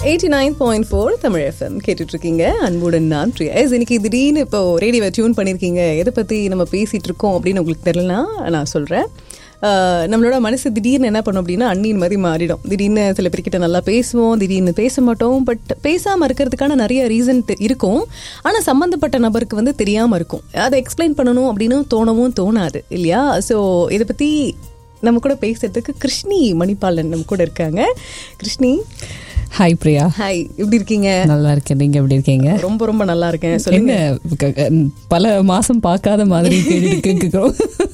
Eighty nine point four Tamil FM கேட்டுட்டு இருக்கீங்க அன்புடன் நான் பிரியா எஸ் இன்னைக்கு திடீர்னு இப்போ ரேடியோவை டியூன் பண்ணியிருக்கீங்க எதை பற்றி நம்ம பேசிகிட்டு இருக்கோம் அப்படின்னு உங்களுக்கு தெரியலனா நான் சொல்கிறேன் நம்மளோட மனசு திடீர்னு என்ன பண்ணும் அப்படின்னா அண்ணின் மாதிரி மாறிடும் திடீர்னு சில பேர்கிட்ட நல்லா பேசுவோம் திடீர்னு பேச மாட்டோம் பட் பேசாமல் இருக்கிறதுக்கான நிறைய ரீசன் இருக்கும் ஆனால் சம்மந்தப்பட்ட நபருக்கு வந்து தெரியாமல் இருக்கும் அதை எக்ஸ்பிளைன் பண்ணணும் அப்படின்னு தோணவும் தோணாது இல்லையா ஸோ இதை பற்றி நம்ம கூட பேசுறதுக்கு கிருஷ்ணி மணிபாலன் நம்ம கூட இருக்காங்க கிருஷ்ணி ஹாய் பிரியா ஹாய் எப்படி இருக்கீங்க நல்லா இருக்கேன் நீங்க எப்படி இருக்கீங்க ரொம்ப ரொம்ப நல்லா இருக்கேன் சொல்லுங்க என்ன க- க- பல மாசம் பார்க்காத மாதிரி கேள்வி கேட்கிறோம்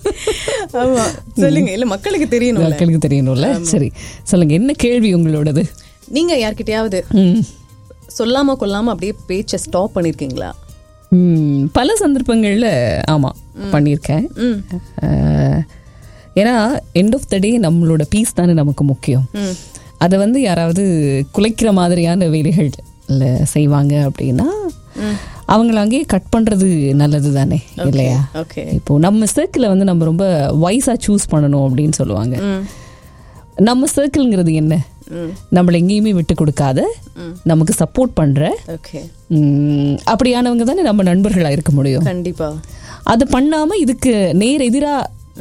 ஆமா சொல்லுங்க இல்ல மக்களுக்கு தெரியணும் மக்களுக்கு தெரியணும்ல சரி சொல்லுங்க என்ன கேள்வி உங்களோடது நீங்க யார்கிட்டயாவது ம். சொல்லாம கொல்லாம அப்படியே பேச்ச ஸ்டாப் பண்ணிருக்கீங்களா ம், பல சந்தர்ப்பங்கள்ல ஆமா பண்ணியிருக்கேன் ம் அஹ், ஏன்னா எண்ட் ஆஃப் த டே நம்மளோட பீஸ் தானே நமக்கு முக்கியம் ம் அதை வந்து யாராவது குலைக்கிற மாதிரியான வேலைகள் செய்வாங்க அப்படின்னா அவங்கள அங்கேயே கட் பண்றது நல்லது தானே இல்லையா ஓகே இப்போ நம்ம சர்க்கிளை வந்து நம்ம ரொம்ப வைஸா சூஸ் பண்ணணும் அப்படின்னு சொல்லுவாங்க ம் நம்ம சர்க்கிள்ங்கிறது என்ன ம் நம்மளை எங்கேயுமே விட்டு கொடுக்காத நமக்கு சப்போர்ட் பண்ற ஓகே ம், அப்படியானவங்க தானே நம்ம நண்பர்களா இருக்க முடியும் கண்டிப்பா அது பண்ணாம இதுக்கு நேர் எதிரா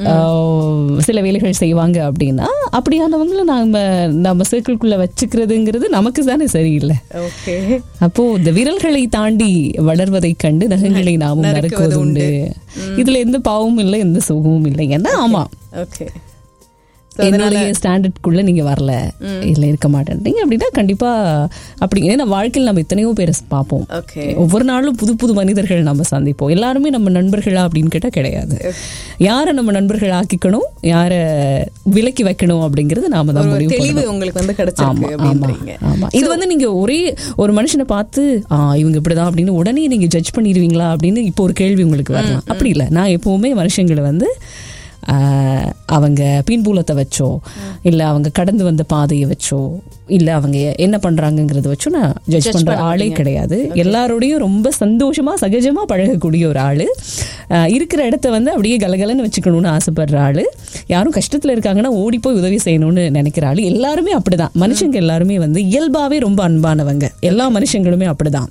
ஆஹ், சில வேலைகள் செய்வாங்க அப்படின்னா அப்படியானவங்கள நாம நம்ம சர்க்கிள்குள்ள வச்சுக்கிறதுங்கிறது நமக்கு தானே சரியில்லை ஓகே அப்போ இந்த விரல்களை தாண்டி வளர்வதைக் கண்டு நகங்களை நாமும் நறுக்குவது உண்டு இதுல எந்த பாவமும் இல்லை எந்த சுகமும் இல்லை ஏன்னா ஆமா ஓகே என்னுடைய ஸ்டாண்டர்ட்குள்ள நீங்க வரல இல்ல இருக்க மாட்டேன்றீங்க அப்படின்னா கண்டிப்பா அப்படி ஏன்னா வாழ்க்கையில் நம்ம எத்தனையோ பேரை பார்ப்போம் ஓகே ஒவ்வொரு நாளும் புது புது மனிதர்கள் நம்ம சந்திப்போம் எல்லாருமே நம்ம நண்பர்களா அப்படின்னு கேட்டா கிடையாது யாரை நம்ம நண்பர்கள் ஆக்கிக்கணும் யாரை விலக்கி வைக்கணும் அப்படிங்கறது நாம தான் முடிவு தெளிவு பண்ணணும். உங்களுக்கு வந்து ஆமா கிடைச்சிருக்கு ஆமா அப்படின்றீங்க ஆமா இது வந்து நீங்க ஒரே ஒரு மனுஷனை பார்த்து ஆ இவங்க இப்படிதான் அப்படின்னு உடனே நீங்க ஜட்ஜ் பண்ணிடுவீங்களா அப்படின்னு இப்போ ஒரு கேள்வி உங்களுக்கு வரலாம் அப்படி இல்லை நான் எப்பவுமே மனுஷங்களை வந்து ஆ, அவங்க பின்புலத்தை வச்சோ இல்ல அவங்க கடந்து வந்த பாதையை வச்சோ இல்ல அவங்க என்ன பண்றாங்கங்கிறத வச்சோ நான் ஜட்ஜ் பண்ற ஆளே கிடையாது எல்லாரோடையும் ரொம்ப சந்தோஷமா சகஜமா பழகக்கூடிய ஒரு ஆளு ஆ, இருக்கிற இடத்த வந்து அப்படியே கலகலன்னு வச்சுக்கணும்னு ஆசைப்படுற ஆளு யாரும் கஷ்டத்துல இருக்காங்கன்னா ஓடி போய் உதவி செய்யணும்னு நினைக்கிற ஆளு எல்லாருமே அப்படிதான் மனுஷங்க எல்லாருமே வந்து இயல்பாவே ரொம்ப அன்பானவங்க எல்லா மனுஷங்களுமே அப்படிதான்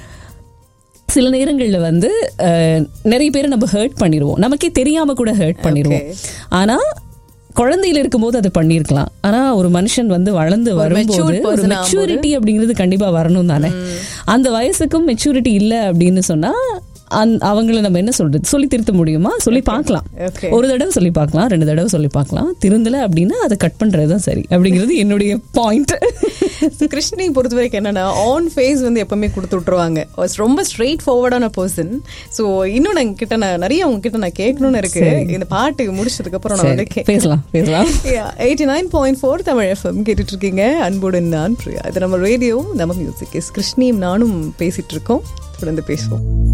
சில நேரங்கள்ல வந்து அஹ், நிறைய பேரை நம்ம ஹர்ட் பண்ணிடுவோம் நமக்கே தெரியாம கூட ஹர்ட் பண்ணிடுவோம் ஆனா குழந்தையில இருக்கும்போது அதை பண்ணியிருக்கலாம் ஆனா ஒரு மனுஷன் வந்து வளர்ந்து வரும்போது matured ஒரு person மெச்சூரிட்டி அப்படிங்கிறது கண்டிப்பா வரணும் தானே அந்த வயசுக்கும் மெச்சூரிட்டி இல்ல அப்படின்னு சொன்னா அந்- அவங்கள நம்ம என்ன சொல்றது சொல்லி திருத்த முடியுமா சொல்லி பார்க்கலாம் ஓகே ஒரு தடவை சொல்லி பார்க்கலாம் ரெண்டு தடவை சொல்லி பார்க்கலாம் திருந்தல அப்படின்னா அதை கட் பண்றது தான் சரி அப்படிங்கிறது என்னுடைய பாயிண்ட் கிருஷ்ணி பொறுத்த வரைக்கும் என்னன்னா ஆன் ஃபேஸ் வந்து எப்பவுமே கொடுத்து விட்டுருவாங்க Was ரொம்ப ஸ்ட்ரெயிட் ஃபார்வர்டான பர்சன் ஸோ இன்னும் நான் கிட்ட நான் நிறைய உங்க கிட்ட நான் கேட்கணும்னு இருக்கு இந்த பாட்டு முடிச்சதுக்கு அப்புறம் நான் வந்து பேசலாம் பேசலாம் eighty nine point four Tamil FM கேட்டுட்டு இருக்கீங்க அன்புடன் நான் பிரியா இது நம்ம ரேடியோ நம்ம மியூசிக் இஸ் கிருஷ்ணியும் நானும் பேசிட்டு இருக்கோம் தொடர்ந்து பேசுவோம்